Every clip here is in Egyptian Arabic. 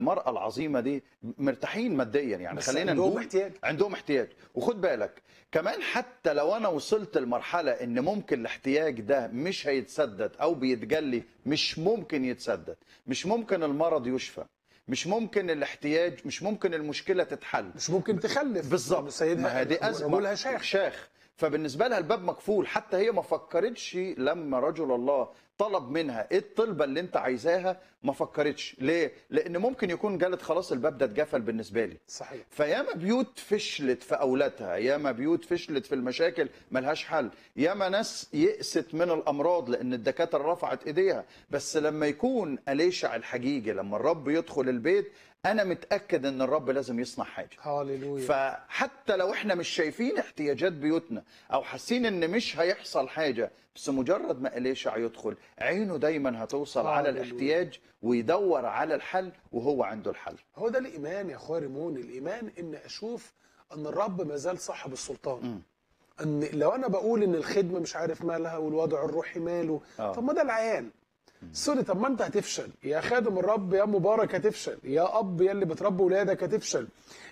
المرأة العظيمة دي مرتاحين ماديا يعني بس خلينا عندهم نقول احتياج. عندهم احتياج وخد بالك كمان حتى لو انا وصلت لمرحلة ان ممكن الاحتياج ده مش هيتسدد او بيتجلي مش ممكن يتسدد مش ممكن المرض يشفى مش ممكن الاحتياج مش ممكن المشكلة تتحل مش ممكن تخلف بالظبط سيدنا ما هي دي ازمه لها شيخ شاخ فبالنسبه لها الباب مقفول حتى هي ما فكرتش لما رجل الله طلب منها ايه الطلبه اللي انت عايزاها ما فكرتش ليه لان ممكن يكون جالت خلاص الباب ده اتقفل بالنسبه لي صحيح فياما بيوت فشلت في اولادها ياما بيوت فشلت في المشاكل ملهاش حل ياما ناس يئست من الامراض لان الدكاتره رفعت ايديها بس لما يكون اليشع الحقيقي لما الرب يدخل البيت انا متاكد ان الرب لازم يصنع حاجه هاليلويا فحتى لو احنا مش شايفين احتياجات بيوتنا او حاسين ان مش هيحصل حاجه بس مجرد ما اليشع يدخل عينه دايما هتوصل على هاليلويا. الاحتياج ويدور على الحل وهو عنده الحل هو ده الايمان يا اخويا ريمون الايمان ان اشوف ان الرب ما زال صاحب السلطان مم. ان لو انا بقول ان الخدمه مش عارف مالها والوضع الروحي ماله آه. طب ما ده العيان سوري طب ما انت هتفشل يا خادم الرب يا مبارك هتفشل يا اب يا اللي بتربي ولادك هتفشل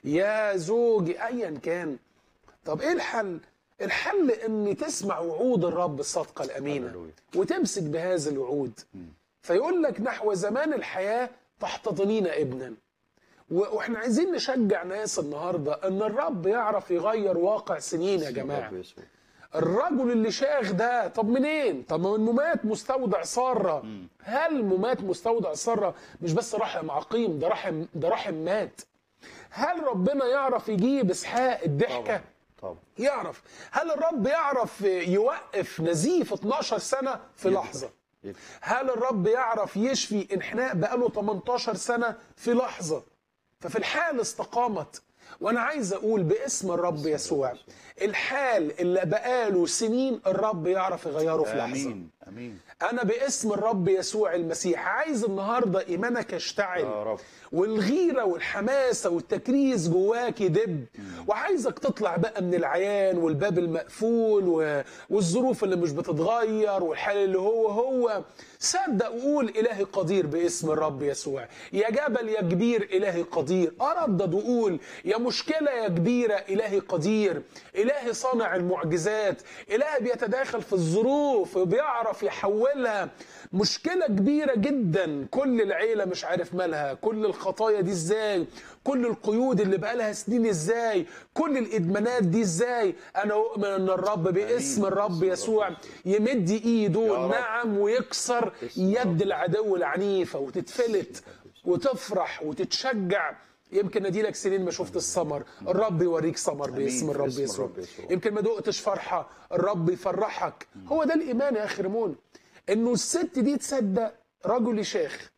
يا زوج ايا كان طب ايه الحل الحل ان تسمع وعود الرب الصادقه الامينه هللويا. وتمسك بهذه الوعود فيقول لك نحو زمان الحياه تحتضنين ابنا و- واحنا عايزين نشجع ناس النهارده ان الرب يعرف يغير واقع سنين يا جماعه الرب يسوع. الرجل اللي شاخ ده طب منين؟ طب ما انه مات مستودع ساره هل ممات مستودع ساره مش بس رحم عقيم ده رحم ده رحم مات هل ربنا يعرف يجيب اسحاق الضحكه؟ طبعا طبعا يعرف هل الرب يعرف يوقف نزيف 12 سنه في لحظه؟ يقدر. هل الرب يعرف يشفي انحناء بقاله 18 سنه في لحظه؟ ففي الحال استقامت وانا عايز اقول باسم الرب يسوع الحال اللي بقاله سنين الرب يعرف يغيره في لحظه امين امين انا باسم الرب يسوع المسيح عايز النهارده ايمانك يشتعل يا رب والغيره والحماسه والتكريس جواك يدب وعايزك تطلع بقى من العيان والباب المقفول و... والظروف اللي مش بتتغير والحال اللي هو هو صدق وقول الهي قدير باسم الرب يسوع يا جبل يا كبير الهي قدير اردد وقول يا مشكله يا كبيره الهي قدير الهي صانع المعجزات الهي بيتداخل في الظروف وبيعرف يحولها مشكله كبيره جدا كل العيله مش عارف مالها كل الخطايا دي ازاي كل القيود اللي بقالها سنين ازاي كل الادمانات دي ازاي انا اؤمن ان الرب باسم آمين. الرب باسم يسوع الرب يمد ايده يا رب. نعم ويكسر باسم يد الرب. العدو العنيفه وتتفلت وتفرح وتتشجع يمكن اديلك سنين ما شفت الثمر الرب يوريك ثمر آمين. باسم الرب باسم يسوع الرب يسوع. يمكن ما دقتش فرحه الرب يفرحك هو ده الايمان يا اخي ريمون انه الست دي تصدق رجل شيخ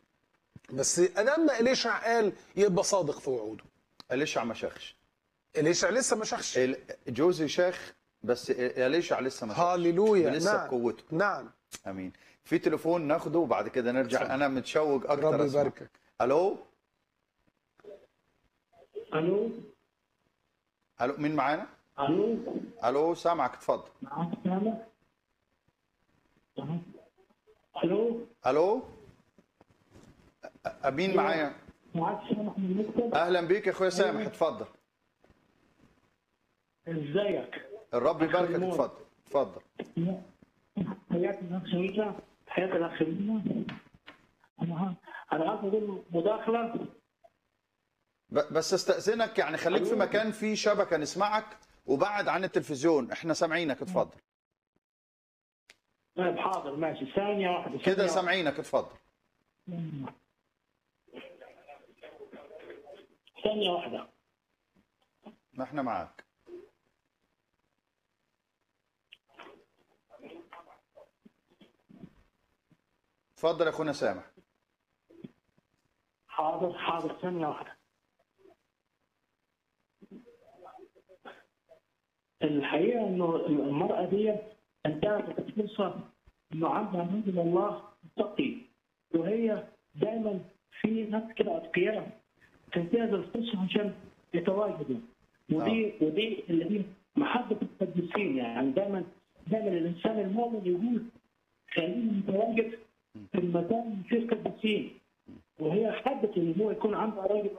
بس ادام ما اليشع قال يبقى صادق في وعوده اليشع ما شاخش اليشع لسه ما شخش ال- جوزي شاخ بس اليشع لسه ما شاخش هاليلويا لسه نعم بقوته نعم امين في تليفون ناخده وبعد كده نرجع اتفضل. انا متشوق اكتر رب أسمع. يباركك الو الو الو مين معانا الو الو سامعك اتفضل معاك سامع الو الو أ- مين معايا معاك سامح من المكتب اهلا بيك يا اخويا سامح اتفضل ازيك الرب يباركك أخي اتفضل اتفضل حياك الاخ شريكة حياك الاخ ريما انا انا عايز اقول مداخله ب- بس استاذنك يعني خليك في مكان فيه شبكه نسمعك وبعد عن التلفزيون احنا سامعينك اتفضل طيب حاضر ماشي ثانيه واحده كده ثانية سامعينك اتفضل واحدة. ثانيه واحده ما احنا معاك اتفضل يا اخونا سامح حاضر حاضر ثانيه واحده الحقيقه انه المراه دي انتهزت فرصه انه عندها رجل الله تقي وهي دائما في ناس كده اتقياء تنتهز الفرصه عشان يتواجدوا ودي ودي اللي هي محبه القديسين يعني دائما دائما الانسان المؤمن يقول خلينا نتواجد في المكان اللي فيه القديسين وهي حبت ان هو يكون عندها راجل